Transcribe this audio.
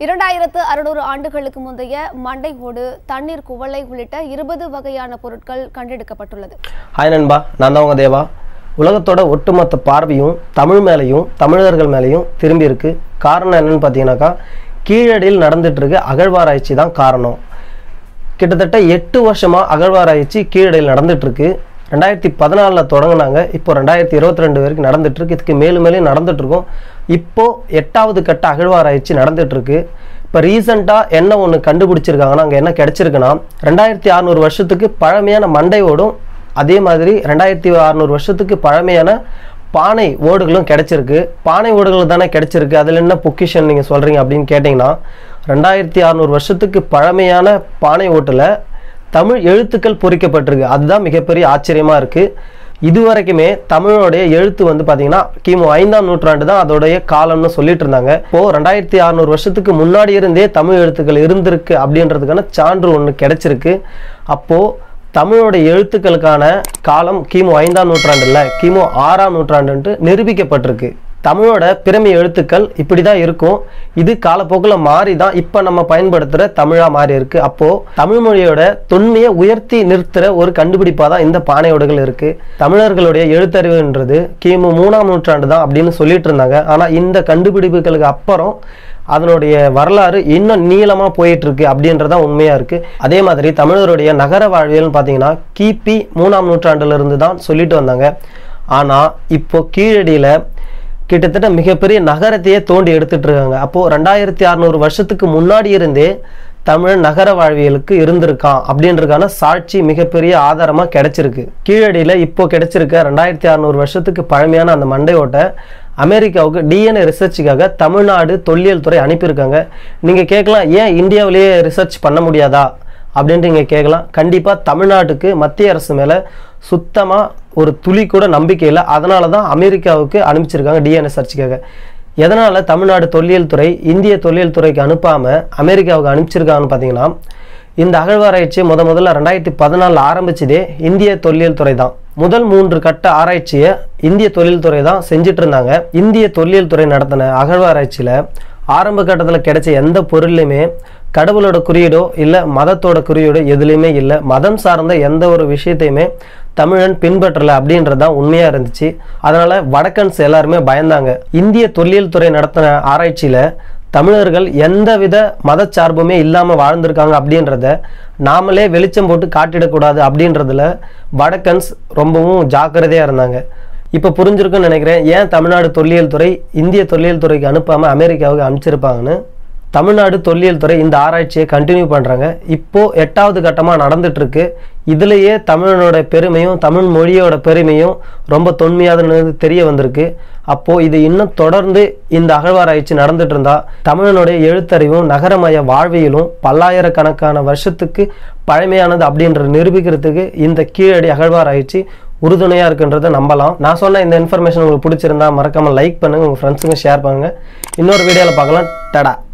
இரண்டாயிரத்து அறுநூறு ஆண்டுகளுக்கு முந்தைய மண்டை ஓடு தண்ணீர் குவளை உள்ளிட்ட இருபது வகையான பொருட்கள் கண்டெடுக்கப்பட்டுள்ளது ஹாய் நண்பா நான் தான் உங்கள் தேவா உலகத்தோட ஒட்டுமொத்த பார்வையும் தமிழ் மேலேயும் தமிழர்கள் மேலேயும் திரும்பி இருக்கு காரணம் என்னன்னு பார்த்தீங்கன்னாக்கா கீழடியில் நடந்துட்டு இருக்க அகழ்வாராய்ச்சி தான் காரணம் கிட்டத்தட்ட எட்டு வருஷமாக அகழ்வாராய்ச்சி கீழடியில் நடந்துட்டு இருக்கு ரெண்டாயிரத்தி பதினாலில் தொடங்கினாங்க இப்போ ரெண்டாயிரத்தி இருபத்தி ரெண்டு வரைக்கும் நடந்துட்டு இருக்கு இதுக்கு மேலும் மேலும் நடந்துட்டு இருக்கும் இப்போ எட்டாவது கட்ட அகழ்வாராய்ச்சி நடந்துட்டு இருக்கு இப்போ ரீசெண்டாக என்ன ஒன்று கண்டுபிடிச்சிருக்காங்கன்னா அங்கே என்ன கிடைச்சிருக்குன்னா ரெண்டாயிரத்தி அறநூறு வருஷத்துக்கு பழமையான மண்டை ஓடும் அதே மாதிரி ரெண்டாயிரத்தி அறநூறு வருஷத்துக்கு பழமையான பானை ஓடுகளும் கிடைச்சிருக்கு பானை ஓடுகள் தானே கிடைச்சிருக்கு அதில் என்ன பொக்கிஷன் நீங்கள் சொல்கிறீங்க அப்படின்னு கேட்டிங்கன்னா ரெண்டாயிரத்தி அறநூறு வருஷத்துக்கு பழமையான பானை ஓட்டில் தமிழ் எழுத்துக்கள் பொறிக்கப்பட்டிருக்கு அதுதான் மிகப்பெரிய ஆச்சரியமாக இருக்குது இதுவரைக்குமே தமிழோடைய எழுத்து வந்து பார்த்தீங்கன்னா கிமு ஐந்தாம் நூற்றாண்டு தான் அதோடைய காலம்னு சொல்லிட்டு இருந்தாங்க இப்போ ரெண்டாயிரத்தி அறநூறு வருஷத்துக்கு முன்னாடி இருந்தே தமிழ் எழுத்துக்கள் இருந்திருக்கு அப்படின்றதுக்கான சான்று ஒன்று கிடைச்சிருக்கு அப்போது தமிழோட எழுத்துக்களுக்கான காலம் கிமு ஐந்தாம் நூற்றாண்டு இல்ல கிமு ஆறாம் நூற்றாண்டுன்ட்டு நிரூபிக்கப்பட்டிருக்கு தமிழோட பிறமி எழுத்துக்கள் இப்படி தான் இருக்கும் இது காலப்போக்கில் மாறி தான் இப்போ நம்ம பயன்படுத்துகிற தமிழாக மாறி இருக்கு அப்போது தமிழ் மொழியோட தொன்மையை உயர்த்தி நிறுத்துகிற ஒரு கண்டுபிடிப்பாக தான் இந்த பானையோடுகள் இருக்கு தமிழர்களுடைய எழுத்தறிவுன்றது கிமு மூணாம் நூற்றாண்டு தான் அப்படின்னு சொல்லிட்டு இருந்தாங்க ஆனால் இந்த கண்டுபிடிப்புகளுக்கு அப்புறம் அதனுடைய வரலாறு இன்னும் நீளமாக போயிட்டு இருக்கு அப்படின்றதான் உண்மையாக இருக்கு அதே மாதிரி தமிழருடைய நகர வாழ்வியல்னு பார்த்தீங்கன்னா கிபி மூணாம் நூற்றாண்டுல இருந்து தான் சொல்லிட்டு வந்தாங்க ஆனால் இப்போ கீழடியில் கிட்டத்தட்ட மிகப்பெரிய நகரத்தையே தோண்டி எடுத்துட்டு இருக்காங்க அப்போது ரெண்டாயிரத்தி அறநூறு வருஷத்துக்கு முன்னாடி இருந்தே தமிழ் நகர வாழ்வியலுக்கு இருந்திருக்கான் அப்படின்றதுக்கான சாட்சி மிகப்பெரிய ஆதாரமாக கிடைச்சிருக்கு கீழடியில் இப்போ கிடைச்சிருக்க ரெண்டாயிரத்தி அறநூறு வருஷத்துக்கு பழமையான அந்த மண்டையோட்டை அமெரிக்காவுக்கு டிஎன்ஏ ரிசர்ச்சுக்காக தமிழ்நாடு தொல்லியல் துறை அனுப்பியிருக்காங்க நீங்கள் கேட்கலாம் ஏன் இந்தியாவிலேயே ரிசர்ச் பண்ண முடியாதா அப்படின்ட்டு நீங்கள் கேட்கலாம் கண்டிப்பாக தமிழ்நாட்டுக்கு மத்திய அரசு மேலே சுத்தமாக ஒரு துளி கூட நம்பிக்கை இல்லை அதனால தான் அமெரிக்காவுக்கு அனுப்பிச்சிருக்காங்க டிஎன்ஏ சர்ச்சுக்காக எதனால் தமிழ்நாடு தொல்லியல் துறை இந்திய தொல்லியல் துறைக்கு அனுப்பாமல் அமெரிக்காவுக்கு அனுப்பிச்சிருக்காங்கன்னு பார்த்தீங்கன்னா இந்த அகழ்வாராய்ச்சி முத முதல்ல ரெண்டாயிரத்தி பதினாலில் ஆரம்பிச்சதே இந்திய தொல்லியல் துறை தான் முதல் மூன்று கட்ட ஆராய்ச்சியை இந்திய தொழில் துறை தான் செஞ்சுட்டு இருந்தாங்க இந்திய தொல்லியல் துறை நடத்தின அகழ்வாராய்ச்சியில் ஆரம்ப கட்டத்தில் கிடைச்ச எந்த பொருள்லையுமே கடவுளோட குறியீடோ இல்லை மதத்தோட குறியீடோ எதுலேயுமே இல்லை மதம் சார்ந்த எந்த ஒரு விஷயத்தையுமே தமிழன் பின்பற்றலை அப்படின்றது தான் உண்மையாக இருந்துச்சு அதனால் வடக்கன்ஸ் எல்லாருமே பயந்தாங்க இந்திய தொல்லியல் துறை நடத்தின ஆராய்ச்சியில் தமிழர்கள் எந்தவித மதச்சார்புமே இல்லாமல் வாழ்ந்திருக்காங்க அப்படின்றத நாமளே வெளிச்சம் போட்டு காட்டிடக்கூடாது அப்படின்றதுல வடக்கன்ஸ் ரொம்பவும் ஜாக்கிரதையாக இருந்தாங்க இப்போ புரிஞ்சிருக்குன்னு நினைக்கிறேன் ஏன் தமிழ்நாடு தொல்லியல் துறை இந்திய தொல்லியல் துறைக்கு அனுப்பாமல் அமெரிக்காவுக்கு அனுப்பிச்சிருப்பாங்கன்னு தமிழ்நாடு தொல்லியல் துறை இந்த ஆராய்ச்சியை கண்டினியூ பண்ணுறாங்க இப்போ எட்டாவது கட்டமாக நடந்துட்டு இருக்கு இதுலேயே தமிழனோட பெருமையும் தமிழ் மொழியோட பெருமையும் ரொம்ப தொன்மையாதுன்னு தெரிய வந்திருக்கு அப்போது இது இன்னும் தொடர்ந்து இந்த அகழ்வாராய்ச்சி நடந்துட்டு இருந்தா தமிழனுடைய எழுத்தறிவும் நகரமய வாழ்வியலும் பல்லாயிரக்கணக்கான வருஷத்துக்கு பழமையானது அப்படின்ற நிரூபிக்கிறதுக்கு இந்த கீழடி அகழ்வாராய்ச்சி உறுதுணையாக இருக்குன்றதை நம்பலாம் நான் சொன்ன இந்த இன்ஃபர்மேஷன் உங்களுக்கு பிடிச்சிருந்தா மறக்காமல் லைக் பண்ணுங்கள் உங்கள் ஃப்ரெண்ட்ஸுங்க ஷேர் பண்ணுங்கள் இன்னொரு வீடியோவில் பார்க்கலாம் டடா